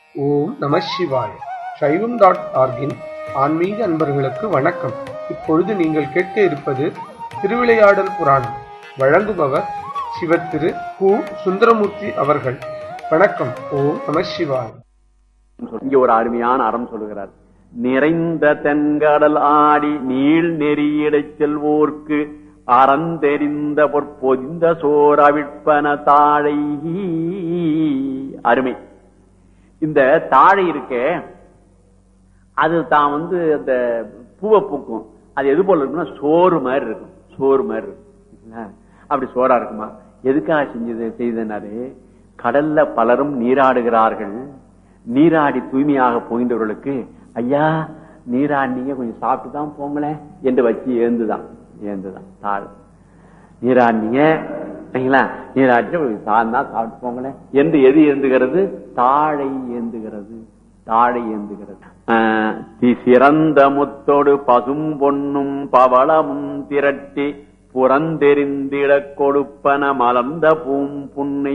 ஓம் நம சிவாய சைவம் டாட் ஆர்கின் ஆன்மீக அன்பர்களுக்கு வணக்கம் இப்பொழுது நீங்கள் கேட்க இருப்பது திருவிளையாடல் புராணம் வழங்குபவர் சிவத்திரு கு சுந்தரமூர்த்தி அவர்கள் வணக்கம் ஓம் நம சிவாய இங்க ஒரு அருமையான அறம் சொல்லுகிறார் நிறைந்த தென்கடல் ஆடி நீள் நெறியிடச் செல்வோர்க்கு அறந்தெறிந்த பொற்பொதிந்த சோரவிற்பன தாழை அருமை இந்த தாழை இருக்கே அது தான் வந்து அந்த பூவை பூக்கும் அது எது போல இருக்கும்னா சோறு மாதிரி இருக்கும் சோறு மாதிரி இருக்கும் இல்லைங்களா? அப்படி சோறா இருக்குமா எதுக்காக செஞ்சது செய்தனாரு கடல்ல பலரும் நீராடுகிறார்கள் நீராடி தூய்மையாக போகின்றவர்களுக்கு ஐயா நீராடினீங்க கொஞ்சம் சாப்பிட்டு தான் போங்களேன் என்று வச்சு ஏந்துதான் ஏந்துதான் தாழ் நீராடினீங்க சரிங்களா நீராட்டி கொஞ்சம் சார்ந்தா சாப்பிட்டு போங்களேன் என்று எது ஏந்துகிறது தாழை ஏந்துகிறது தாழை ஏந்துகிறது ஆஹ், தி சிறந்த முத்தோடு பசும் பொன்னும் பவளமும் திரட்டி புறந்தெறிந்திடக் கொடுப்பன மலர்ந்த பூம் புன்னை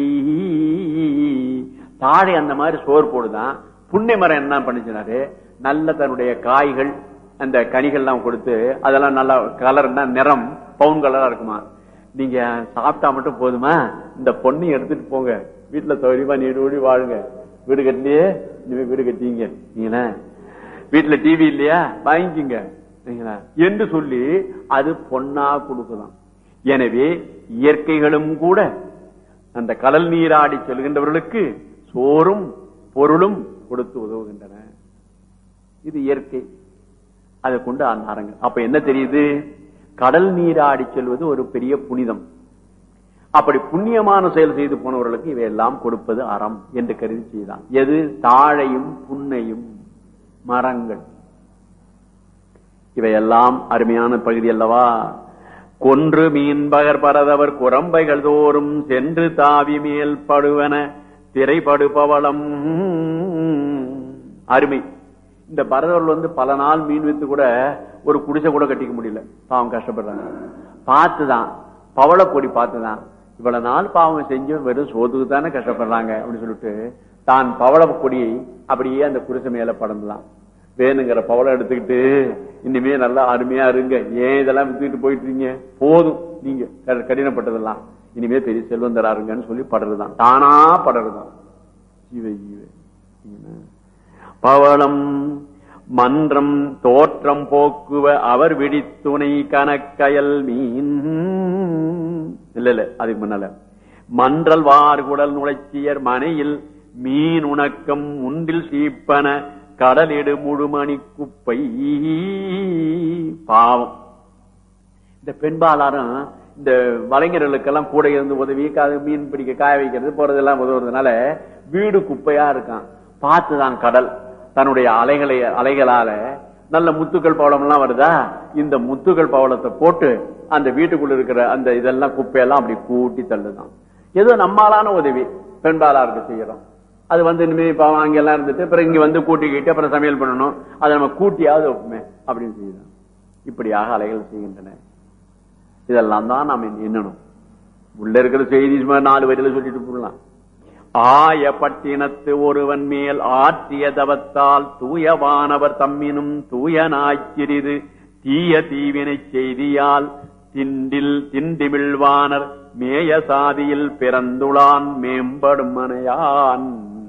தாழை அந்த மாதிரி சோறு போடுதான் புன்னை மரம் என்ன பண்ணுச்சுனாரு நல்ல தன்னுடைய காய்கள் அந்த கனிகள்லாம் கொடுத்து அதெல்லாம் நல்லா கலர்னா நிறம் பவுன் கலரா இருக்குமா நீங்க சாப்பிட்டா மட்டும் போதுமா இந்த பொண்ணை எடுத்துட்டு போங்க வீட்டுல சௌரியமா நீடூடி வாழுங்க வீடு கட்டியே இனிமே வீடு கட்டிங்க நீங்களா வீட்டுல டிவி இல்லையா வாங்கிக்கங்க சரிங்களா? என்று சொல்லி அது பொன்னா கொடுக்குதாம் எனவே இயற்கைகளும் கூட அந்த கடல் நீராடி செல்கின்றவர்களுக்கு சோறும் பொருளும் கொடுத்து உதவுகின்றன இது இயற்கை அதை கொண்டு ஆனாருங்க அப்ப என்ன தெரியுது கடல் நீராடி செல்வது ஒரு பெரிய புனிதம் அப்படி புண்ணியமான செயல் செய்து போனவர்களுக்கு இவையெல்லாம் கொடுப்பது அறம் என்று கருதி செய்தான் எது தாழையும் புன்னையும் மரங்கள் இவையெல்லாம் அருமையான பகுதி அல்லவா கொன்று மீன்பகர் பரதவர் குரம்பைகள் தோறும் சென்று தாவி மேல் படுவன திரைபடு பவளம் அருமை இந்த பரதவர்கள் வந்து பல நாள் மீன் வித்து கூட ஒரு குடிசை கூட கட்டிக்க முடியல பாவம் கஷ்டப்படுறாங்க பார்த்துதான் பவளக்கொடி பார்த்துதான் இவ்வளவு நாள் பாவம் செஞ்சு வெறும் சோத்துக்கு தானே கஷ்டப்படுறாங்க அப்படின்னு சொல்லிட்டு தான் பவளக்கொடியை அப்படியே அந்த குடிசை மேல படந்துதான் வேணுங்கிற பவளம் எடுத்துக்கிட்டு இனிமே நல்லா அருமையா இருங்க ஏன் இதெல்லாம் வித்துக்கிட்டு போயிட்டு இருக்கீங்க போதும் நீங்க க- கடினப்பட்டதெல்லாம் இனிமே பெரிய செல்வந்தராருங்கன்னு சொல்லி படுறதுதான் தானா படுறதுதான் ஜீவ ஜீவ சரிங்களா? பவளம் மன்றம் தோற்றம் போக்குவ அவர் விடித்துணை கணக்கயல் மீன் இல்ல இல்ல அதுக்கு முன்னால மன்றல் வார்குடல் நுழைச்சியர் மனையில் மீன் உணக்கம் உண்டில் சீப்பன கடலிடு முழுமணி குப்பை பாவம் இந்த பெண்பாலாரும் இந்த வலைஞர்களுக்கெல்லாம் கூட இருந்து உதவி கா- மீன் பிடிக்க காய வைக்கிறது போறதெல்லாம் உதவுறதுனால வீடு குப்பையா இருக்கான் பார்த்துதான் கடல் தன்னுடைய அலைகளை அலைகளால நல்ல முத்துக்கள் பவளம் எல்லாம் வருதா இந்த முத்துக்கள் பவளத்தை போட்டு அந்த வீட்டுக்குள்ள இருக்கிற அந்த இதெல்லாம் குப்பையெல்லாம் அப்படி கூட்டி தள்ளுதான் ஏதோ நம்மாலான உதவி பெண்பாலாருக்கு செய்யறோம் அது வந்து இனிமே இப்ப அங்க எல்லாம் இருந்துட்டு அப்புறம் இங்க வந்து கூட்டிக்கிட்டு அப்புறம் சமையல் பண்ணணும் அதை நம்ம கூட்டியாவது வைப்போமே அப்படின்னு செய்யலாம் இப்படியாக அலைகள் செய்கின்றன இதெல்லாம் தான் நாம் எண்ணணும் உள்ள இருக்கிற செய்தி சும்மா நாலு வரியில சொல்லிட்டு போடலாம் ஆய பட்டினத்து ஒருவன் மேல் ஆற்றிய தவத்தால் தூயவானவர் தம்மினும் தூயனாய்ச்சிறிது தீய தீவினை செய்தியால் திண்டில் திண்டிமிழ்வானர் மேய சாதியில் பிறந்துளான் மேம்படும் மனையான்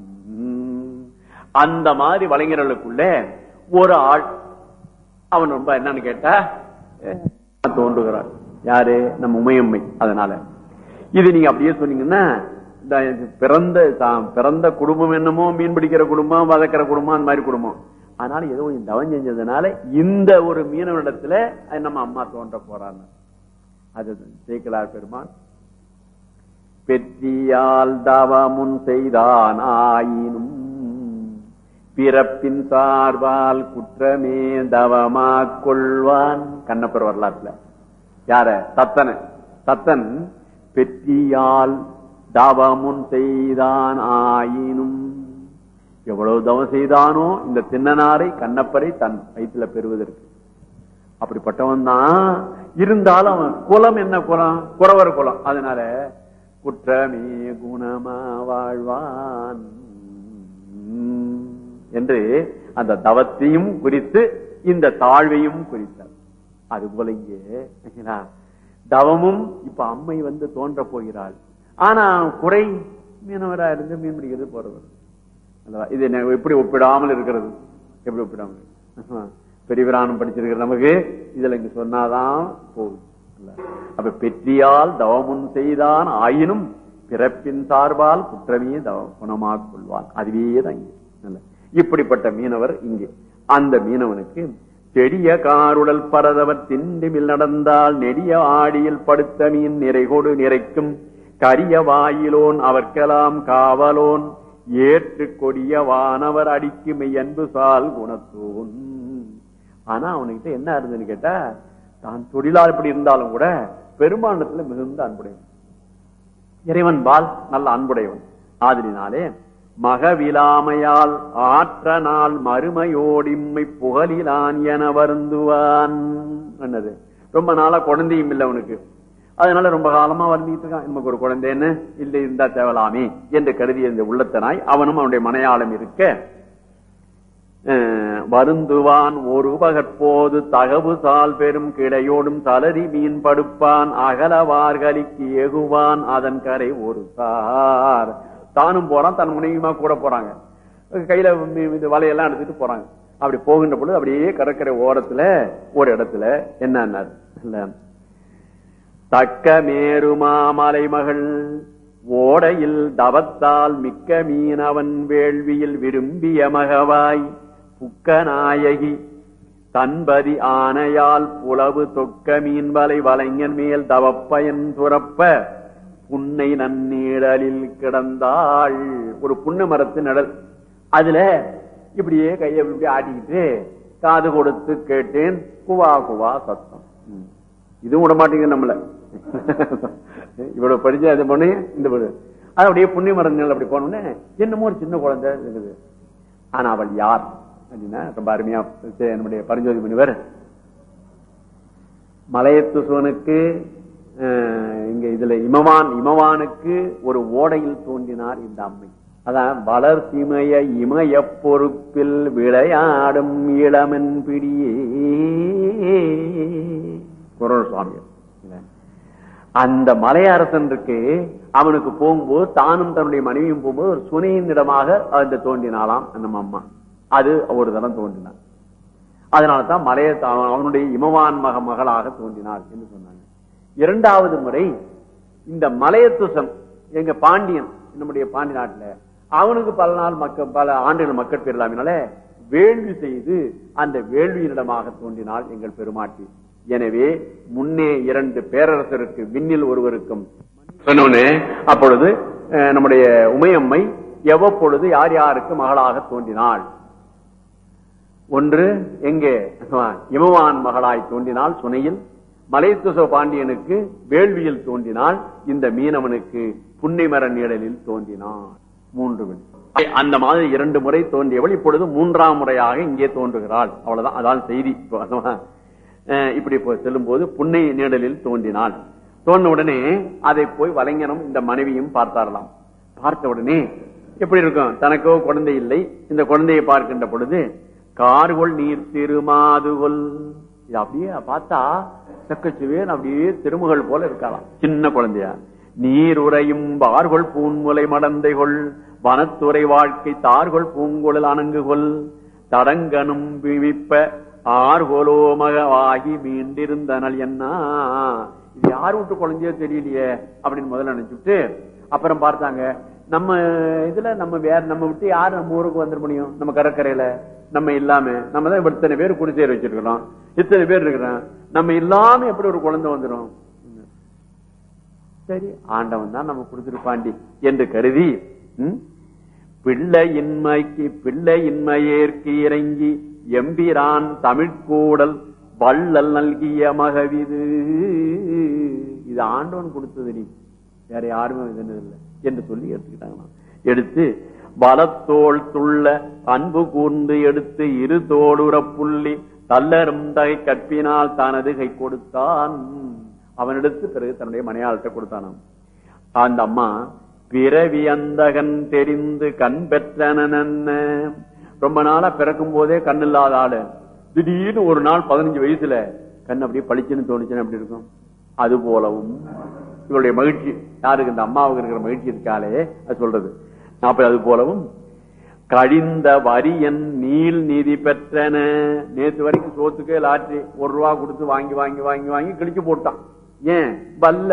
அந்த மாதிரி வலைஞர்களுக்குள்ள ஒரு ஆள் அவன் ரொம்ப என்னன்னு கேட்டா அஹ், தோன்றுகிறார் யாரு நம்ம உமையம்மை அதனால இது நீங்க அப்படியே சொன்னீங்கன்னா இந்த பிறந்த தான் பிறந்த குடும்பம் என்னமோ மீன் பிடிக்கிற குடும்பம் வதக்கிற குடும்பம் அந்த மாதிரி குடும்பம் அதனால ஏதோ கொஞ்சம் தவம் செஞ்சதுனால இந்த ஒரு மீனவரிடத்துல அது நம்ம அம்மா தோன்ற போறாங்க அது சேக்கலார் பெருமான் பெற்றியால் தவமுன் செய்தான் ஆயினும் பிறப்பின் சார்பால் குற்றமே தவமா கொள்வான் கண்ணப்பர் வரலாற்றுல யார தத்தன தத்தன் பெற்றியால் தவமுன் செய்தான் ஆயினும் எவ்வளவு தவம் செய்தானோ இந்த தின்னனாரை கண்ணப்பரை தன் வயிற்றுல பெறுவதற்கு அப்படிப்பட்டவன் தான் இருந்தாலும் அவன் குலம் என்ன குலம் குறவர் குலம் அதனால குற்றமே குணமா வாழ்வான் உம். என்று அந்த தவத்தையும் குறித்து இந்த தாழ்வையும் குறித்தார் அது போல இங்கே சரிங்களா? தவமும் இப்ப அம்மை வந்து தோன்ற போகிறாள் ஆனா குறை மீனவரா இருந்து மீன் பிடிக்கிறது போறது அல்லவா? இது என்ன எப்படி ஒப்பிடாமல் இருக்கிறது எப்படி ஒப்பிடாமல் ஆஹா. பெரியபிராணம் படிச்சிருக்கிற நமக்கு இதுல இங்க சொன்னாதான் போகுது இல்ல? அப்ப பெற்றியால் தவமுன் செய்தான் ஆயினும் பிறப்பின் சார்பால் குற்றமே தவ குணமாக் கொள்வான் அதுவே தான் இங்கே இல்ல? இப்படிப்பட்ட மீனவர் இங்கே அந்த மீனவனுக்கு செடிய காருடல் பரதவர் திண்டுமில் நடந்தால் நெடிய ஆடியில் படுத்த மீன் நிறைகொடு நிறைக்கும் கரிய வாயிலோன் அவர்க்கெல்லாம் காவலோன் ஏற்று கொடிய வானவர் அடிக்குமை அன்பு சால் குணத்தோன் ஆனா அவனுக்கிட்ட என்ன இருந்ததுன்னு கேட்டா தான் தொழிலாளர் இப்படி இருந்தாலும் கூட பெருமானத்துல மிகுந்த அன்புடையவன் இறைவன் பால் நல்ல அன்புடையவன் ஆதலினாலே மகவிலாமையால் ஆற்ற நாள் மறுமையோடிம்மை புகழிலான் என வருந்துவான் என்னது ரொம்ப நாளா குழந்தையும் இல்லை அவனுக்கு அதனால ரொம்ப காலமா வருந்திட்டு இருக்கான் நமக்கு ஒரு குழந்தை என்ன இல்லை இருந்தா தேவலாமே என்று கருதிய இந்த உள்ளத்தனாய் அவனும் அவனுடைய மனையாளம் இருக்க அஹ், வருந்துவான் ஒரு பகற்போது தகவு சால் பெரும் கிடையோடும் தளரி மீன் படுப்பான் அகலவார்கலிக்கு ஏகுவான் அதன் கரை ஒரு சார் தானும் போறான் தன் முனையுமா கூட போறாங்க கையில மீ- இது வலையெல்லாம் எடுத்துட்டு போறாங்க அப்படி போகின்ற பொழுது அப்படியே கடற்கரை ஓரத்துல ஒரு இடத்துல என்ன இல்ல தக்க மேருமாமலை மகள் ஓடையில் தவத்தால் மிக்க மீனவன் வேள்வியில் விரும்பிய மகவாய் புக்க நாயகி தன்பதி ஆனையால் புலவு தொக்க மீன்வலை வலைஞன் மேல் தவப்பயன் துறப்ப புன்னை நன்னீழலில் கிடந்தாள் ஒரு புன்னை மரத்து நிழல் அதுல இப்படியே கையை இப்படி ஆட்டிக்கிட்டு காது கொடுத்து கேட்டேன் குவா குவா சத்தம் ம். இதுவும் விட மாட்டேங்குது நம்மள இவ்வளவு படிச்சா இது பண்ணி இந்த பொண்ணு. அது அப்படியே புண்ணிய மரங்கள் அப்படி போனோடனே என்னமோ ஒரு சின்ன குழந்தை இருக்குது ஆனா அவள் யார் அப்படின்னா ரொம்ப அருமையா சே- நம்முடைய பரஞ்சோதி முனிவர் மலையத்து சோனுக்கு அஹ், இங்க இதுல இமவான் இமவானுக்கு ஒரு ஓடையில் தோன்றினார் இந்த அம்மை அதான் வளர் சிமய இமய பொறுப்பில் விளையாடும் இளமன் பிடியே குரல் சுவாமிகள் இல்ல? அந்த மலையரசன் இருக்கு அவனுக்கு போகும்போது தானும் தன்னுடைய மனைவியும் போகும்போது ஒரு சுனையின் இடமாக அந்த தோன்றினாலாம் நம்ம அம்மா அது ஒரு தரம் தோன்றினார் அதனாலதான் மலைய அவனுடைய இமவான் மக மகளாக தோன்றினார் என்று சொன்னாங்க இரண்டாவது முறை இந்த மலையத்துசன் எங்க பாண்டியன் நம்முடைய பாண்டி நாட்டுல அவனுக்கு பல நாள் மக்கள் பல ஆண்டுகள் மக்கள் பெறலாமினால வேள்வி செய்து அந்த வேள்வியினிடமாக தோன்றினாள் எங்கள் பெருமாட்டி எனவே முன்னே இரண்டு பேரரசருக்கு விண்ணில் ஒருவருக்கும் சொன்னோனே அப்பொழுது அஹ், நம்முடைய உமையம்மை எவ்வப்பொழுது யார் யாருக்கு மகளாக தோன்றினாள் ஒன்று எங்கே இமவான் மகளாய் தோன்றினாள் சுனையில் மலைத்துச பாண்டியனுக்கு வேள்வியில் தோன்றினாள் இந்த மீனவனுக்கு புன்னைமர நிழலில் தோன்றினாள் மூன்று விழி. அந்த மாதிரி இரண்டு முறை தோன்றியவள் இப்பொழுது மூன்றாம் முறையாக இங்கே தோன்றுகிறாள் அவ்வளவுதான் அதான் செய்தி இப்போ, அஹ், இப்படி இப்போ செல்லும் போது புன்னை நிழலில் தோன்றினாள் தோன்ற உடனே அதை போய் வலைஞனும் இந்த மனைவியும் பார்த்தாரலாம் பார்த்த உடனே எப்படி இருக்கும் தனக்கோ குழந்தை இல்லை இந்த குழந்தையை பார்க்கின்ற பொழுது கார்கொள் நீர் திருமாதுகொள் இது அப்படியே பார்த்தா செக்கச்சுவேன் அப்படியே திருமுகள் போல இருக்கலாம் சின்ன குழந்தையா நீர் உறையும் பார்கொள் பூன்முலை மடந்தைகொள் வனத்துறை வாழ்க்கை தார்கொள் பூங்குழல் அணங்குகொள் தடங்கனும் விழிப்ப ஆர்கொலோமகவாகி மீண்டிருந்தனல் என்ன இது யார் விட்டு குழந்தையோ தெரியலையே அப்படின்னு முதல்ல நினைச்சுட்டு அப்புறம் பார்த்தாங்க நம்ம இதுல நம்ம வேற நம்ம விட்டு யார் நம்ம ஊருக்கு வந்துட முடியும் நம்ம கடற்கரையில நம்ம இல்லாம நம்ம தான் இத்தனை பேர் குடிசேர் வச்சிருக்கிறோம் இத்தனை பேர் இருக்கிறோம் நம்ம இல்லாம எப்படி ஒரு குழந்தை வந்துடும் சரி ஆண்டவன் தான் நம்ம கொடுத்துருப்பாண்டி என்று கருதி ம், பிள்ளை இன்மைக்கு பிள்ளை இன்மையேற்கு இறங்கி எம்பிரான் தமிழ்கூடல் வள்ளல் நல்கிய மகவிது இது ஆண்டவன் கொடுத்தது நீ வேற யாருமே இது இல்லை என்று சொல்லி எடுத்துக்கிட்டாங்களாம் எடுத்து பலத்தோள் துள்ள அன்பு கூர்ந்து எடுத்து இரு தோடுற புள்ளி தள்ளரும் தகை கற்பினால் தனது கை கொடுத்தான் அவனிடத்து பிறகு தன்னுடைய மனையாள்கிட்ட கொடுத்தானாம் அந்த அம்மா பிறவி அந்தகன் தெரிந்து கண் பெற்றன ரொம்ப நாளா பிறக்கும் போதே கண் இல்லாத ஆளு திடீர்னு ஒரு நாள் பதினஞ்சு வயசுல கண் அப்படியே பளிச்சுன்னு தோணுச்சுன்னு அப்படி இருக்கும் அது போலவும் இவருடைய மகிழ்ச்சி யாருக்கு இந்த அம்மாவுக்கு இருக்கிற மகிழ்ச்சி இருக்காளே அது சொல்றது அப்ப அது போலவும் கழிந்த வரியன் நீல் நீதி பெற்றன நேத்து வரைக்கும் சோத்துக்கே லாட்ரி ஒரு ரூபா கொடுத்து வாங்கி வாங்கி வாங்கி வாங்கி கிழிச்சு போட்டான் ஏன் பல்ல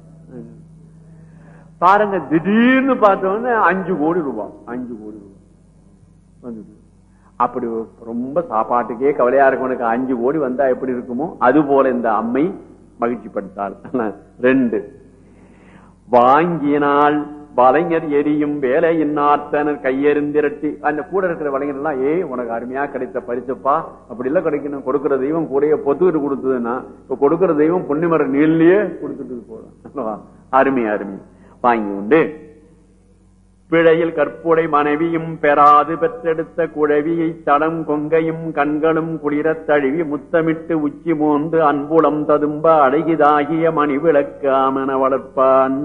பாருங்க திடீர்னு பார்த்தோன்னே அஞ்சு கோடி ரூபாய் அஞ்சு கோடி ரூபாய் வந்தது அப்படி ரொம்ப சாப்பாட்டுக்கே கவலையா இருக்கவனுக்கு அஞ்சு கோடி வந்தா எப்படி இருக்குமோ அது போல இந்த அம்மை மகிழ்ச்சி படுத்தாள் ரெண்டு வாங்கினால் வலைஞர் எரியும் வேலையின் ஆர்த்தனர் கையெறிந்திரட்டி அந்த கூட இருக்கிற வலைஞர் எல்லாம் ஏய் உனக்கு அருமையா கிடைத்த பரிசுப்பா அப்படி எல்லாம் கிடைக்கணும் கொடுக்கிற தெய்வம் கூடயே பொத்துக்கிட்டு கொடுத்ததுன்னா இப்ப கொடுக்கிற தெய்வம் புண்ணிமர நீள்லயே கொடுத்துட்டு போலாம் அருமை அருமை வாங்கி உண்டு பிழையில் கற்புடை மனைவியும் பெறாது பெற்றெடுத்த குழவியை தடம் கொங்கையும் கண்களும் குளிரத் தழுவி முத்தமிட்டு உச்சி மோந்து அன்புளம் ததும்ப அழகிதாகிய மணி விளக்காமன வளர்ப்பான்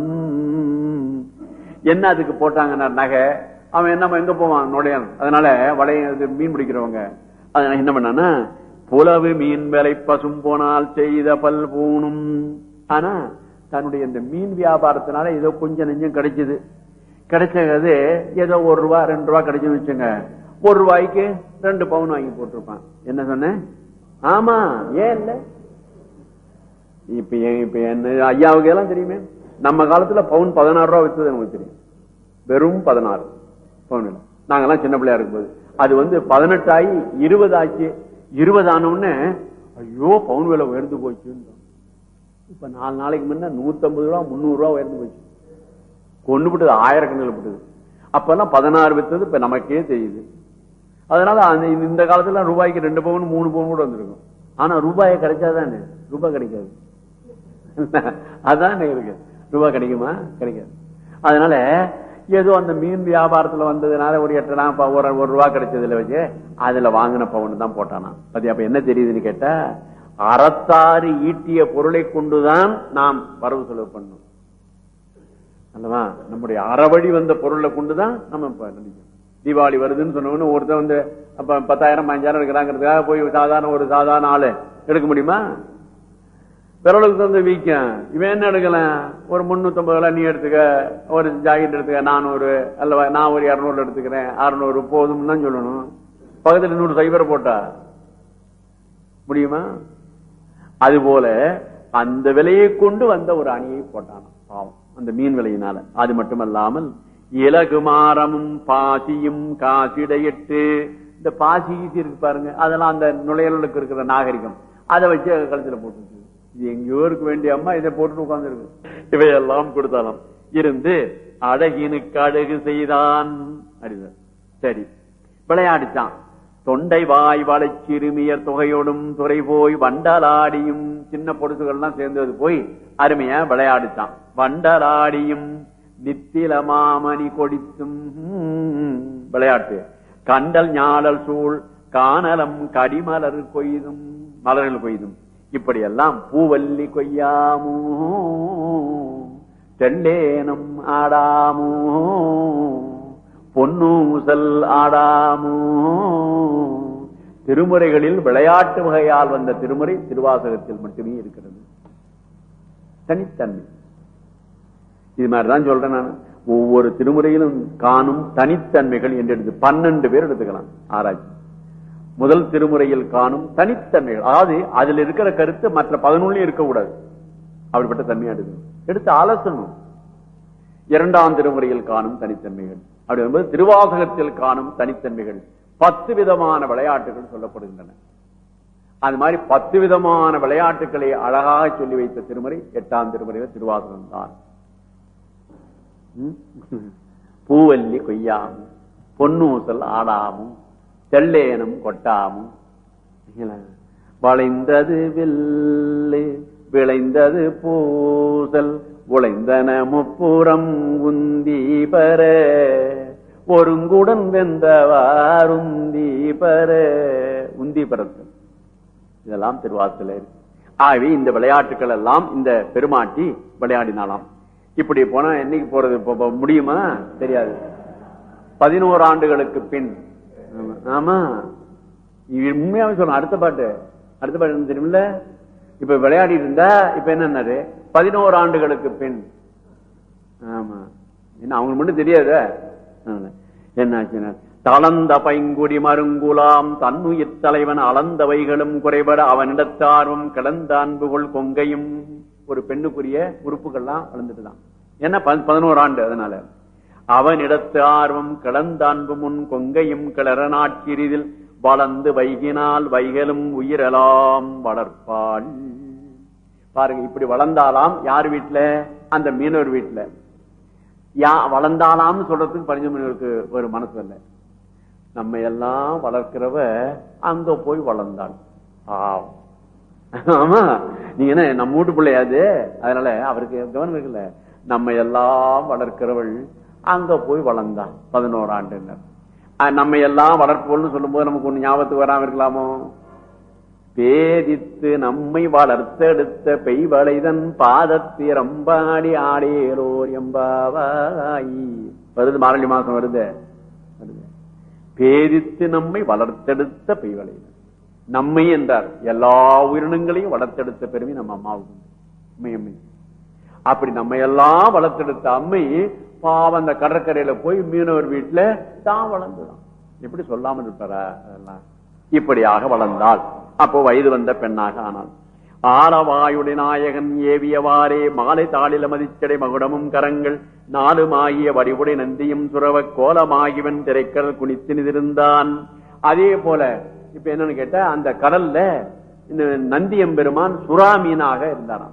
என்ன அதுக்கு போட்டாங்க நகை அவன் என்ன எங்க போவான் நுழையான் அதனால வளைய இது மீன் பிடிக்கிறவங்க அதனால என்ன பண்ணானா புலவு மீன் விலை பசும் போனால் செய்த பல் பூணும் ஆனா தன்னுடைய இந்த மீன் வியாபாரத்தினால ஏதோ கொஞ்சம் நெஞ்சம் கிடைச்சது கிடைச்சது ஏதோ ஒரு ரூபா ரெண்டு ரூபா கிடைச்சுன்னு வச்சுங்க ஒரு ரூபாய்க்கு ரெண்டு பவுன் வாங்கி போட்டிருப்பான் என்ன சொன்னேன் ஆமா ஏன் இல்ல இப்ப ஏன் இப்ப என்ன ஐயாவுக்கு எல்லாம் தெரியுமே நம்ம காலத்துல பவுன் பதினாறு ரூபா வச்சது நமக்கு தெரியும் வெறும் பதினாறு பவுன் நாங்கெல்லாம் சின்ன பிள்ளையா இருக்கும்போது அது வந்து பதினெட்டு ஆகி இருபது ஆச்சு இருபது ஆனவுடனே ஐயோ பவுன் விலை உயர்ந்து போச்சுன்னு இப்ப நாலு நாளைக்கு முன்ன நூத்தம்பது ரூபா முந்நூறு ரூபா உயர்ந்து போச்சு கொண்டு விட்டது ஆயிரக்கணக்கில் விட்டது அப்பெல்லாம் பதினாறு வித்தது இப்ப நமக்கே தெரியுது அதனால அந்த இந்த காலத்துல ரூபாய்க்கு ரெண்டு பவுன் மூணு பவுன் கூட வந்திருக்கும் ஆனா ரூபாயை கிடைச்சாதானே ரூபாய் கிடைக்காது அதான் இருக்கு ரூபாய் கிடைக்குமா கிடைக்காது அதனால ஏதோ அந்த மீன் வியாபாரத்துல வந்ததுனால ஒரு எட்டனா ஒரு ஒரு ரூபா கிடைச்சதுல வச்சு அதுல வாங்கின பவுன் தான் போட்டானா அது அப்ப என்ன தெரியுதுன்னு கேட்டா அறத்தாறு ஈட்டிய பொருளை கொண்டுதான் நாம் வரவு செலவு பண்ணணும் அல்லவா நம்முடைய அறவழி வந்த பொருளை கொண்டுதான் நம்ம நினைக்கணும் தீபாவளி வருதுன்னு சொன்னோன்னு ஒருத்தர் வந்து அப்ப பத்தாயிரம் அஞ்சாயிரம் இருக்கிறாங்கிறதுக்காக போய் சாதாரண ஒரு சாதாரண ஆளு எடுக்க முடியுமா பிறளுக்கு தந்து வீக்கம் இவன் என்ன எடுக்கலாம் ஒரு முன்னூத்தி ஐம்பது நீ எடுத்துக்க ஒரு ஜாக்கெட் எடுத்துக்க நானூறு அல்லவா நான் ஒரு இருநூறு எடுத்துக்கிறேன் அறுநூறு போதும் தான் சொல்லணும் பக்கத்துல நூறு சைபர் போட்டா முடியுமா அது போல அந்த விலையை கொண்டு வந்த ஒரு அணியை போட்டான் பாவம் அந்த மீன் விலையினால அது மட்டுமல்லாமல் இலகுமாரமும் பாசியும் காசிடையிட்டு இந்த பாசி ஈசி இருக்கு பாருங்க அதெல்லாம் அந்த நுழையலுக்கு இருக்கிற நாகரிகம் அதை வச்சு கழுத்துல போட்டு இது எங்கேயோ இருக்க வேண்டிய அம்மா இதை போட்டு உட்கார்ந்து இருக்கு இவையெல்லாம் கொடுத்தாலும் இருந்து அழகினுக்கு அழகு செய்தான் அப்படிதான் சரி விளையாடித்தான் தொண்டை வாய் வளை சிறுமியர் தொகையோடும் துறை போய் வண்டலாடியும் சின்ன பொடுசுகள்லாம் சேர்ந்தது போய் அருமையா விளையாடித்தான் வண்டலாடியும் நித்தில மாமணி கொடித்தும் விளையாட்டு கண்டல் ஞாழல் சூழ் காணலம் கடிமலர் கொய்தும் மலர்கள் கொய்தும் இப்படி எல்லாம் பூவல்லி கொய்யாமோ தெள்ளேனம் ஆடாமோ பொன்னூசல் ஆடாமோ திருமுறைகளில் விளையாட்டு வகையால் வந்த திருமுறை திருவாசகத்தில் மட்டுமே இருக்கிறது தனித்தன்மை இது மாதிரிதான் சொல்றேன் நான் ஒவ்வொரு திருமுறையிலும் காணும் தனித்தன்மைகள் என்று எடுத்து பன்னெண்டு பேர் எடுத்துக்கலாம் ஆராய்ச்சி முதல் திருமுறையில் காணும் தனித்தன்மைகள் அதாவது அதில் இருக்கிற கருத்து மற்ற பதினொன்னுலயும் இருக்கக்கூடாது அப்படிப்பட்ட தன்மையா எடுக்கணும் எடுத்து ஆலோசனும் இரண்டாம் திருமுறையில் காணும் தனித்தன்மைகள் அப்படி என்பது திருவாசகத்தில் காணும் தனித்தன்மைகள் பத்து விதமான விளையாட்டுகள் சொல்லப்படுகின்றன அது மாதிரி பத்து விதமான விளையாட்டுகளை அழகாக சொல்லி வைத்த திருமுறை எட்டாம் திருமுறையில் திருவாசகம் தான் பூவல்லி கொய்யாமும் பொன்னூசல் ஆடாமும் தெள்ளேனும் கொட்டாமும் வளைந்தது வில்லு விளைந்தது பூசல் உழைந்தன முப்புறம் உந்தி பர ஒருங்குடன் வெந்தவார் உந்தி பர உந்தி பரத்து இதெல்லாம் திருவாசல இருக்கு ஆகவே இந்த விளையாட்டுகள் எல்லாம் இந்த பெருமாட்டி விளையாடினாலாம் இப்படி போனா என்னைக்கு போறது முடியுமா தெரியாது பதினோரு ஆண்டுகளுக்கு பின் ஆமா. ஆமா இது உண்மையாவே சொல்லணும் அடுத்த பாட்டு அடுத்த பாட்டு என்ன தெரியுமில்ல இப்ப விளையாடிட்டு இருந்தா இப்ப என்னன்னாரு பதினோரு ஆண்டுகளுக்கு பெண் ஆமா என்ன அவங்களுக்கு மட்டும் தெரியாத என்னாச்சுன்னா தளந்த பைங்குடி மருங்குலாம் தன்னுயிர் தலைவன் அளந்தவைகளும் குறைபட அவனிடத்தார்வம் கிடந்த அன்புகள் கொங்கையும் ஒரு பெண்ணுக்குரிய உறுப்புகள்லாம் வளர்ந்துட்டுதான் ஏன்னா ப- பதினோரு ஆண்டு அதனால அவனிடத்து ஆர்வம் கிளந்த அன்பு முன் கொங்கையும் கிளற நாட்சிரிதில் வளர்ந்து வைகினால் வைகளும் உயிரெலாம் வளர்ப்பாள் பாருங்க இப்படி வளர்ந்தாலாம் யார் வீட்டுல அந்த மீனவர் வீட்டுல யா வளர்ந்தாலாம்னு சொல்றதுக்கு பரிஞ்சமணிவருக்கு ஒரு மனசு இல்லை நம்ம எல்லாம் வளர்க்கிறவ அங்க போய் வளர்ந்தாள் பாவம் ஆமா நீங்க என்ன நம்ம வீட்டு பிள்ளையாது அதனால அவருக்கு கவனம் இருக்குல்ல நம்ம எல்லாம் வளர்க்கிறவள் அங்க போய் வளர்ந்தான் பதினோரு ஆண்டுனர் அஹ் நம்ம எல்லாம் வளர்ப்போம்னு சொல்லும் போது நமக்கு ஒண்ணு ஞாபகத்துக்கு வராம இருக்கலாமோ பேதித்து நம்மை வளர்த்தெடுத்த பெய்வளைதன் பாதத்திரம்பாடி ஆடேலோர் எம்பாவாய் வருது மாரளி மாசம் வருது வருது பேதித்து நம்மை வளர்த்தெடுத்த பெய்வளைதன் நம்மை என்றார் எல்லா உயிரினங்களையும் வளர்த்தெடுத்த பெருமை நம்ம அம்மாவுக்கு உண்டு. அம்மை அம்மை அப்படி நம்ம எல்லாம் வளர்த்தெடுத்த அம்மை பாவம் அந்த கடற்கரையில போய் மீனவர் வீட்டுல தான் வளர்ந்துதான் எப்படி சொல்லாமல் இருப்பாரா அதெல்லாம் இப்படியாக வளர்ந்தாள் அப்போ வயது வந்த பெண்ணாக ஆனாள் ஆலவாயுடைய நாயகன் ஏவியவாறே மாலை தாளில மதிச்சடை மகுடமும் கரங்கள் நாலுமாகிய வடிவுடை நந்தியும் சுரவ கோலமாகிவன் திரைக்கடல் குனித்து நிதிர்ந்தான் அதே போல இப்ப என்னன்னு கேட்டா அந்த கடல்ல இந்த நந்தியம் பெருமான் சுறா மீனாக இருந்தாராம்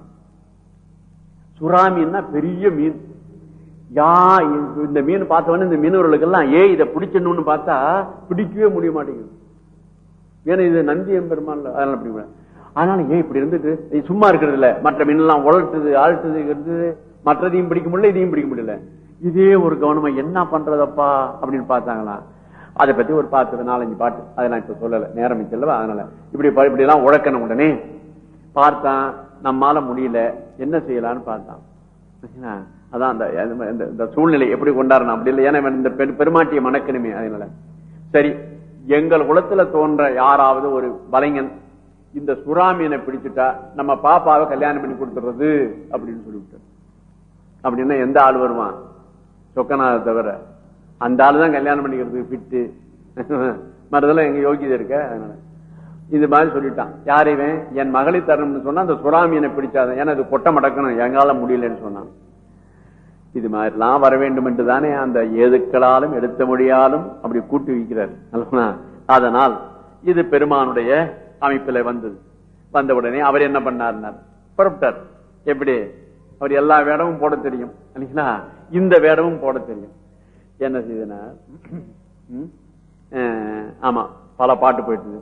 சுறா மீன்னா பெரிய மீன் யா இந்த மீன் பார்த்தவொடனே இந்த மீனவர்களுக்கெல்லாம் ஏ இதை பிடிச்சணும்னு பார்த்தா பிடிக்கவே முடிய மாட்டேங்குது ஏன்னா இது நந்தி எம்பெருமான்ல அதனால அப்படி கூட. அதனால ஏன் இப்படி இருந்துட்டு இது சும்மா இருக்கிறது இல்ல மற்ற மீனெல்லாம் உழட்டுது ஆழ்த்துது இருந்தது மற்றதையும் பிடிக்க முடியல இதையும் பிடிக்க முடியல இதே ஒரு கவனமா என்ன பண்றதப்பா அப்படின்னு பார்த்தாங்களா அதை பத்தி ஒரு பாட்டு நாலஞ்சு பாட்டு அதை நான் இப்ப சொல்லல நேரம் செல்லவா அதனால இப்படி ப- இப்படி எல்லாம் உழக்கணும் உடனே பார்த்தான் நம்மால முடியல என்ன செய்யலாம்னு பார்த்தான் சரிங்களா? அதான் அந்த இந்த- இந்த சூழ்நிலை எப்படி கொண்டாடணும் அப்படி இல்லை ஏன்னா இவன் இந்த பெரு- பெருமாட்டிய மணக்கணுமே அதனால சரி எங்கள் குலத்துல தோன்ற யாராவது ஒரு வலைஞன் இந்த சுறாமீனை பிடிச்சிட்டா நம்ம பாப்பாவை கல்யாணம் பண்ணி கொடுத்துறது அப்படின்னு சொல்லிவிட்டார் அப்படின்னா எந்த ஆள் வருவான் சொக்கநாத தவிர அந்த ஆளு தான் கல்யாணம் பண்ணிக்கிறதுக்கு ஃபிட்டு மற்றதெல்லாம் எங்க யோகியதை இருக்க அதனால இது மாதிரி சொல்லிட்டான் யார் இவன் என் மகளை தரணும்னு சொன்னா அந்த சுறாமீனை பிடிச்சாதான் ஏன்னா இது கொட்ட மடக்கணும் எங்கால முடியலன்னு சொன்னான் இது மாதிரிலாம் வர வேண்டும் என்று தானே அந்த ஏதுக்களாலும் எடுத்த மொழியாலும் அப்படி கூட்டி வைக்கிறார் அல்லவா? அதனால் இது பெருமானுடைய அமைப்பில வந்தது வந்த உடனே அவர் என்ன பண்ணார்னார் புறப்பட்டார் எப்படி அவர் எல்லா வேடமும் போட தெரியும் இல்லைங்களா இந்த வேடமும் போட தெரியும் என்ன செய்தனார் ம்? அஹ், ஆமா பல பாட்டு போயிட்டு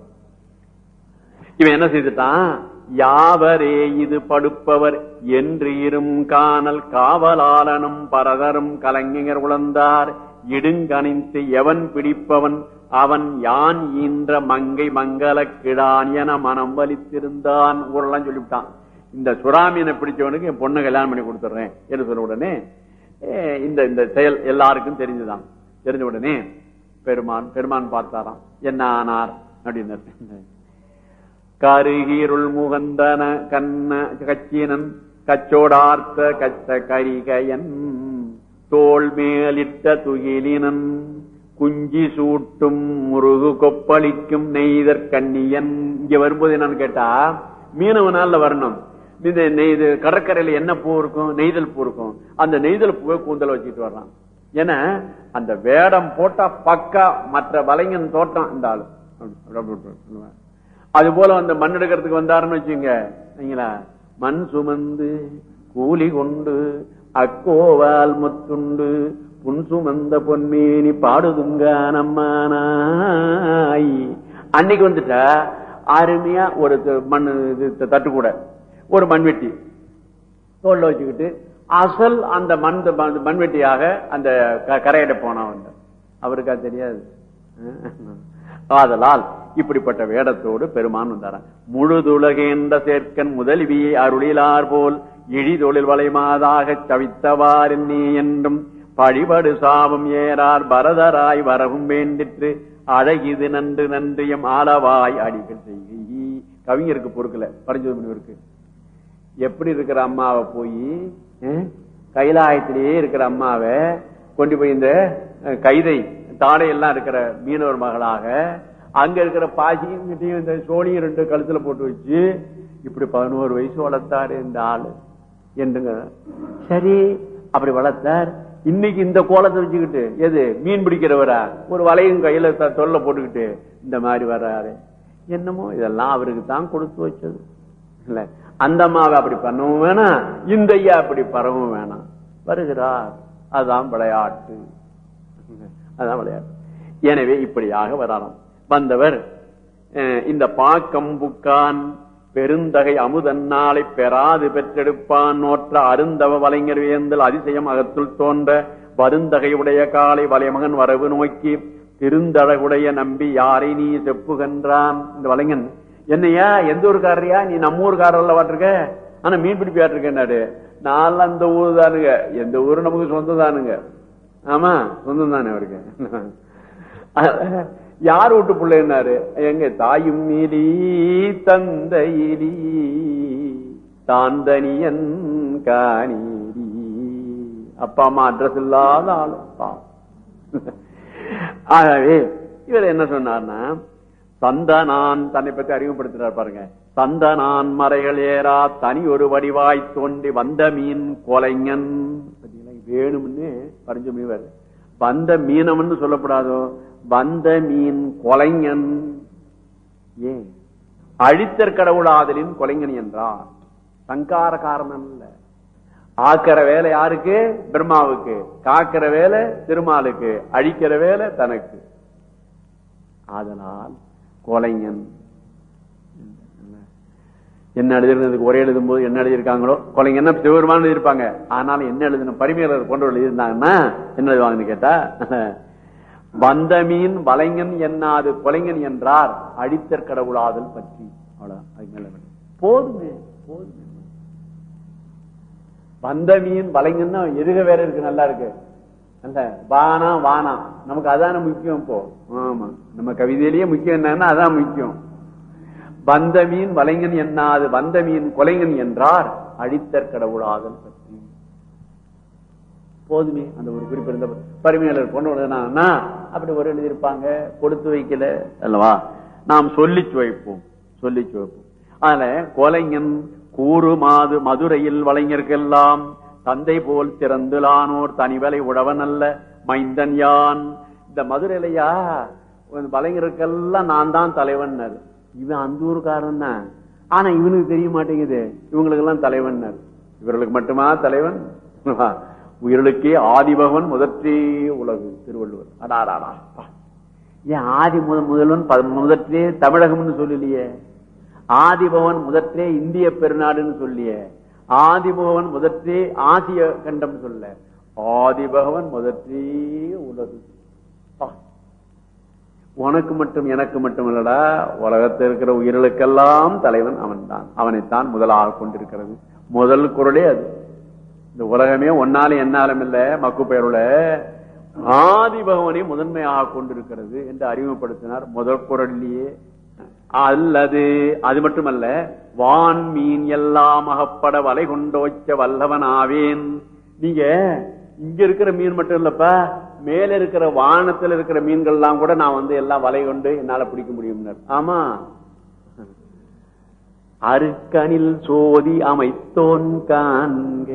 இவன் என்ன செய்துட்டான் யாவரே இது படுப்பவர் என்று இரும் காணல் காவலாளனும் பரதரும் கலைஞர் உழந்தார் இடுங்கணித்து எவன் பிடிப்பவன் அவன் யான் ஈன்ற மங்கை மங்கள கிடான் என மனம் வலித்திருந்தான் ஊரெல்லாம் சொல்லிவிட்டான் இந்த சுறாமீனை பிடிச்சவனுக்கு என் பொண்ணு கல்யாணம் பண்ணி கொடுத்துறேன் என்று சொன்ன உடனே ஏ, இந்த இந்த செயல் எல்லாருக்கும் தெரிஞ்சுதான் தெரிஞ்ச உடனே பெருமான் பெருமான் பார்த்தாராம் என்ன ஆனார் அப்படின்னு கருகீருள் முகந்தன கண்ண கச்சினன் கச்சோடார்த்த கச்ச கரிகையன் தோல் மேலிட்ட துகிலினன் குஞ்சி சூட்டும் முருகு கொப்பளிக்கும் நெய்தற் கண்ணியன் இங்க வரும்போது என்னன்னு கேட்டா மீனவ நாள்ல வரணும் இந்த நெய்து கடற்கரையில என்ன பூ இருக்கும் நெய்தல் பூ இருக்கும் அந்த நெய்தல் பூவை கூந்தல வச்சுட்டு வர்றான் ஏன்னா அந்த வேடம் போட்டா பக்கா மற்ற வலைஞன் தோட்டம் இந்த ஆளு அப்படி அப்படி சொல்லுவான். அது போல அந்த மண் எடுக்கிறதுக்கு வந்தாருன்னு வச்சுங்க சரிங்களா மண் சுமந்து கூலி கொண்டு அக்கோவால் முத்துண்டு புன் சுமந்த பொன்மேனி பாடுதுங்க நம்மானாய் அன்னைக்கு வந்துட்டா அருமையா ஒரு த- மண் இது த- தட்டு கூட ஒரு மண்வெட்டி தோல்ல வச்சுக்கிட்டு அசல் அந்த மண் மண்- மண்வெட்டியாக அந்த க- கரையிட போனா வந்து அவருக்கா தெரியாது ஆதலால் இப்படிப்பட்ட வேடத்தோடு பெருமான் வந்தாராம் முழுதுலகேந்த சேர்க்கன் முதல்வியை அருளிலார் போல் இழிதொழில் வளைமாதாக தவித்தவார் நீ என்றும் பழிபடு சாபம் ஏறார் பரதராய் வரவும் வேண்டிற்று அழகிது நன்று நன்று எம் ஆளவாய் அடிகள் செய்கை கவிஞருக்கு பொறுக்கல பரிஞ்சோதி முனிவருக்கு எப்படி இருக்கிற அம்மாவை போய் கைலாயத்திலேயே இருக்கிற அம்மாவை கொண்டு போய் இந்த அஹ், கைதை தாடையெல்லாம் இருக்கிற மீனவர் மகளாக அங்க இருக்கிற பாசியும் கிட்டையும் இந்த சோழியும் ரெண்டு கழுத்துல போட்டு வச்சு இப்படி பதினோரு வயசு வளர்த்தாரு இந்த ஆளு என்றுங்க சரி அப்படி வளர்த்தார் இன்னைக்கு இந்த கோலத்தை வச்சுக்கிட்டு எது மீன் பிடிக்கிறவரா ஒரு வலையும் கையில த- தொல்லை போட்டுக்கிட்டு இந்த மாதிரி வர்றாரு என்னமோ இதெல்லாம் அவருக்கு தான் கொடுத்து வச்சது இல்ல அந்த அம்மாவை அப்படி பண்ணவும் வேணாம் இந்த ஐயா அப்படி பரவும் வேணாம் வருகிறார் அதான் விளையாட்டு அதான் விளையாட்டு எனவே இப்படியாக வராராம் வந்தவர் அஹ், இந்த பாக்கம் புக்கான் பெருந்தகை அமுதன்னாலை பெறாது பெற்றெடுப்பான் நோற்ற அருந்தவ வலைஞர் வேந்தல் அதிசயம் அகத்துள் தோன்ற வருந்தகை உடைய காலை வலைமகன் வரவு நோக்கி திருந்தழகுடைய நம்பி யாரை நீ செப்புகின்றான் இந்த வலைஞன் என்னையா எந்த ஊருக்காரரியா நீ நம்ம ஊருக்காரர்ல வாட்டிருக்க ஆனா மீன் பிடிப்பி ஆட்டிருக்கேன்னாரு நான் அந்த ஊர் தானுங்க எந்த ஊரு நமக்கு சொந்தம் தானுங்க ஆமா சொந்தம் தானே அவருக்கு யார் வீட்டு பிள்ளைன்னாரு எங்க தாயும் நீலி தந்தையிலி தாந்தனியன் காணீரி அப்பா அம்மா அட்ரஸ் இல்லாத ஆளு பாவம். ஆகவே இவர் என்ன சொன்னார்னா சந்தனான் தன்னை பத்தி அறிமுகப்படுத்துறார் பாருங்க சந்தனான் மறைகள் ஏறா தனி ஒரு வடிவாய் தோன்றி வந்த மீன் கொலைஞன் பாத்தீங்களா, வேணும்னு பறிஞ்ச மீவர் வந்த மீனம்னு சொல்லப்படாதோ வந்த மீன் கொலைஞன் ஏன் அழித்தற் கடவுளாதலின் கொலைஞன் என்றார் சங்கார காரணம் இல்ல ஆக்கிற வேலை யாருக்கு பிரம்மாவுக்கு காக்கிற வேலை திருமாலுக்கு அழிக்கிற வேலை தனக்கு அதனால் கொலைஞன் என்ன எழுதிருந்ததுக்கு ஒரே எழுதும் போது என்ன எழுதியிருக்காங்களோ கொலைங்கன்னா சிவருமான எழுதியிருப்பாங்க ஆனாலும் என்ன எழுதின பரிமையாளர் போன்றவர்கள் எழுதியிருந்தாங்கன்னா என்ன எழுதுவாங்கன்னு கேட்டா வந்த மீன் வலைஞன் என்னாது கொலைஞன் என்றார் அடித்தற் கடவுளாதல் பற்றி அவ்வளவுதான் அதுக்கு மேல வேண்டாம். போதுங்க போதுங்க வந்த மீன் வலைங்கன்னா எதுக வேற இருக்கு நல்லா இருக்கு அல்ல வானா வானா நமக்கு அதான முக்கியம் இப்போ ஆமா நம்ம கவிதையிலேயே முக்கியம் என்னன்னா அதான் முக்கியம் வந்த மீன் வலைஞன் என்னாது வந்த மீன் கொலைஞன் என்றார் அடித்தற் கடவுளாதல் பற்றி போதுமே அந்த ஒரு குறிப்பு இருந்த பரிமையாளர் கொண்டு வந்ததுனா அப்படி ஒரு எழுதியிருப்பாங்க கொடுத்து வைக்கல அல்லவா நாம் சொல்லி வைப்போம் சொல்லி வைப்போம் அதனால கொலைஞன் கூறு மாது மதுரையில் வலைஞர்க்கெல்லாம் தந்தை போல் திறந்துலானோர் தனிவலை உழவன் அல்ல மைந்தன் யான் இந்த மதுரையிலையா வலைஞருக்கெல்லாம் நான் தான் தலைவன் இவன் அந்த ஊருக்காரன் தான் ஆனா இவனுக்கு தெரிய மாட்டேங்குது இவங்களுக்கு எல்லாம் தலைவன் இவர்களுக்கு மட்டுமா தலைவன் உயிர்களுக்கே ஆதிபகவன் முதற்றே உலகு திருவள்ளுவர் அடாராடா ஏன் ஆதி முத முதல்வன் ப- முதற்றே தமிழகம்னு சொல்லலையே ஆதிபவன் முதற்றே இந்திய பெருநாடுன்னு சொல்லியே ஆதிபகவன் முதற்றே ஆசிய கண்டம் சொல்ல ஆதிபகவன் முதற்றே உலகு பா. உனக்கு மட்டும் எனக்கு மட்டும் இல்லடா உலகத்தில் இருக்கிற உயிர்களுக்கெல்லாம் தலைவன் அவன்தான் அவனைத்தான் முதலாக கொண்டிருக்கிறது முதல் குரலே அது இந்த உலகமே ஒன்னாலும் என்னாலும் இல்ல மக்கு பெயருல ஆதி பகவனை முதன்மையாக கொண்டிருக்கிறது என்று அறிமுகப்படுத்தினார் முதல் குரல்லையே அல்லது அது மட்டுமல்ல வான் மீன் எல்லாம் அகப்பட வலை கொண்டோச்ச வல்லவன் ஆவேன் நீங்க இங்க இருக்கிற மீன் மட்டும் இல்லப்பா மேல இருக்கிற வானத்துல இருக்கிற மீன்கள் எல்லாம் கூட நான் வந்து எல்லாம் வலை கொண்டு என்னால பிடிக்க முடியும் ஆமா அருக்கனில் சோதி அமைத்தோன் காண்க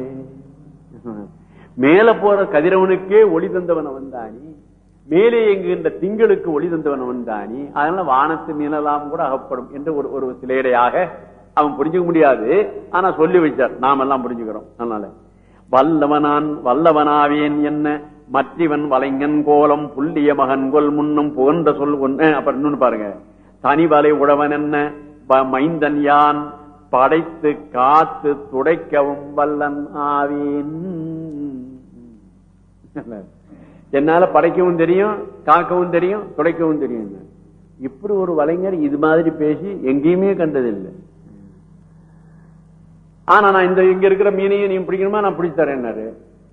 மேல போற கதிரவனுக்கே ஒளி தந்தவன் வந்தானி மேலே எங்குகின்ற திங்களுக்கு ஒளி தந்தவன் வந்தானி அதனால வானத்து மீனெல்லாம் கூட அகப்படும் என்று ஒரு ஒரு சிலையடையாக அவன் புரிஞ்சுக்க முடியாது ஆனா சொல்லி வச்சார் நாம எல்லாம் புரிஞ்சுக்கிறோம் அதனால வல்லவனான் வல்லவனாவேன் என்ன மற்றிவன் வலைங்கன் கோலம் புள்ளிய மகன் கொல் முன்னும் புகன்ற சொல் ஒண்ணு அப்புறம் இன்னொன்னு பாருங்க தனி வலை உழவன் என்ன ப- மைந்தன் யான் படைத்து காத்து துடைக்கவும் வல்லன் ஆவேன் என்னால படைக்கவும் தெரியும் காக்கவும் தெரியும் துடைக்கவும் தெரியும் இப்படி ஒரு வலைஞர் இது மாதிரி பேசி எங்கேயுமே கண்டதில்லை ஆனா நான் இந்த இங்க இருக்கிற மீனையும் நீ பிடிக்கணுமா நான் பிடிச்சு தரேன்னாரு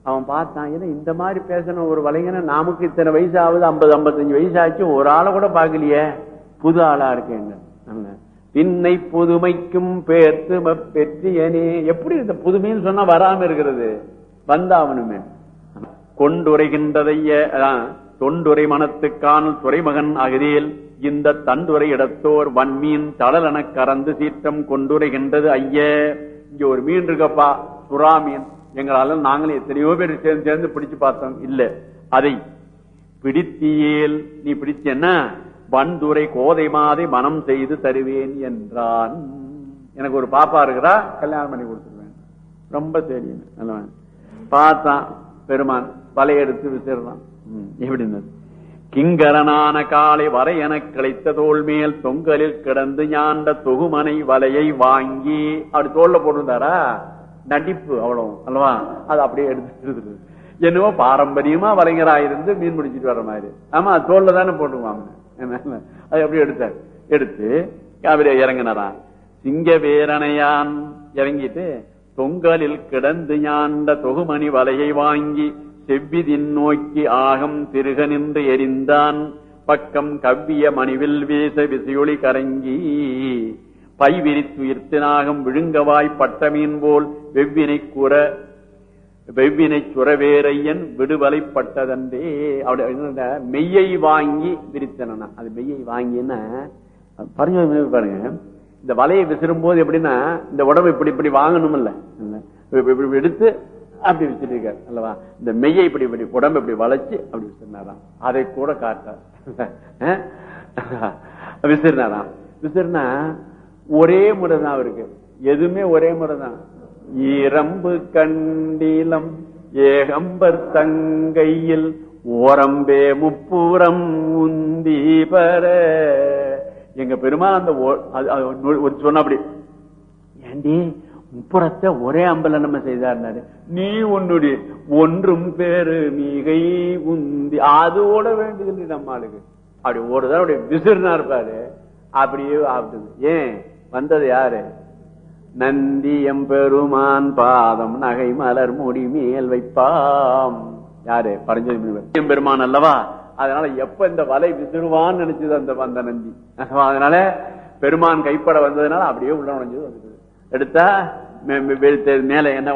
அவன் பார்த்தான் ஏன்னா இந்த மாதிரி பேசணும் ஒரு வலைஞன நமக்கு இத்தனை வயசு ஆகுது ஐம்பது ஐம்பத்தஞ்சு வயசு ஆச்சு ஒரு ஆளை கூட பார்க்கலையே புது ஆளா இருக்கேங்க நல்ல. பின்னை புதுமைக்கும் பேர்த்து பெற்றியனே எப்படி இந்த புதுமைன்னு சொன்னா வராம இருக்கிறது வந்தாவனுமே கொண்டுரைகின்றதைய அதான், தொண்டுரை மனத்துக்கான துறைமகன் அகதியில் இந்த தண்டுரை இடத்தோர் வன்மீன் தளலென கறந்து சீற்றம் கொண்டுரைகின்றது ஐய இங்க ஒரு மீன் இருக்கப்பா சுறா மீன் எங்களால நாங்களே எத்தனையோ பேர் சேர்ந்து சேர்ந்து பிடிச்சு பார்த்தோம் இல்ல அதை பிடித்தியேல் நீ பிடிச்சேன்னா வன்துரை கோதை மாதை மனம் செய்து தருவேன் என்றான் எனக்கு ஒரு பாப்பா இருக்கிறா கல்யாணம் பண்ணி கொடுத்துருவேன் ரொம்ப தெரியும் நல்லவன் பார்த்தான் பெருமான் வலையெடுத்து விசிறான் ம், எப்படி இருந்தது கிங்கரனான காலை வரை எனக் கிடைத்த தோல் மேல் தொங்கலில் கிடந்து ஞாண்ட தொகுமனை வலையை வாங்கி அப்படி தோல்ல போட்டிருந்தாரா நடிப்பு அவ்வளவு அல்லவா அது அப்படியே எடுத்து எடுத்துட்டு என்னவோ பாரம்பரியமா வலைஞரா இருந்து மீன் பிடிச்சிட்டு வர்ற மாதிரி ஆமா தோல்ல தானே போட்டுவாங்க அது அப்படியே எடுத்தார் எடுத்து அவரே இறங்கினாராம் சிங்க வேரணையான் இறங்கிட்டு தொங்கலில் கிடந்து ஞாண்ட தொகுமணி வலையை வாங்கி செவ்விதின் நோக்கி ஆகம் திருக நின்று எரிந்தான் பக்கம் கவ்விய மணிவில் வீச விசையொளி கரங்கி பை விரித்துயிர்த்தினாகம் விழுங்கவாய் பட்டமீன் போல் வெவ்வினை கூற வெவ்வினை சுரவேரையன் விடுவலை பட்டதன்றே அப்படி என்னன்னா, மெய்யை வாங்கி விரித்தனா அது மெய்யை வாங்கின்னா பாருங்க பாருங்க இந்த வலையை விசிறும் போது எப்படின்னா இந்த உடம்பு இப்படி இப்படி வாங்கணும் இல்ல இப்படி இப்படி எடுத்து அப்படி வச்சுட்டு இருக்காரு அல்லவா இந்த மெய்யை இப்படி இப்படி உடம்பு இப்படி வளைச்சு அப்படி விசிறினாராம் அதை கூட காட்டார் விசிறினாராம் விசிறினா ஒரே முறை தான் அவருக்கு எதுவுமே ஒரே முறை தான் ஈரம்பு கண்டிலம் ஏகம்பர் தங்கையில் ஓரம்பே முப்புறம் உந்தி பர எங்க பெருமாள் அந்த ஓ- அது- அது ஒரு- ஒரு சொன்ன அப்படி ஏண்டி முப்புறத்தை ஒரே அம்பல நம்ம செய்தார்னாரு நீ உன்னுடைய ஒன்றும் பேரு மிகை உந்தி அதோட வேண்டியதில்லை நம்ம ஆளுக்கு அப்படி ஒரு தடவை அப்படி விசிறுனா இருப்பாரு அப்படியே ஆகுது ஏன் வந்தது யாரு நந்தி எம்பெருமான் பாதம் நகை மலர் முடி மேல் வைப்பாம் யாரு பரஞ்சோதி முனிவர் எம்பெருமான் அல்லவா அதனால எப்ப இந்த வலை விசிறுவான்னு நினைச்சது அந்த அந்த நந்தி அதனால பெருமான் கைப்பட வந்ததுனால அப்படியே உள்ள நுழைஞ்சது வந்துட்டு எடுத்தா மே- மே- மேல என்ன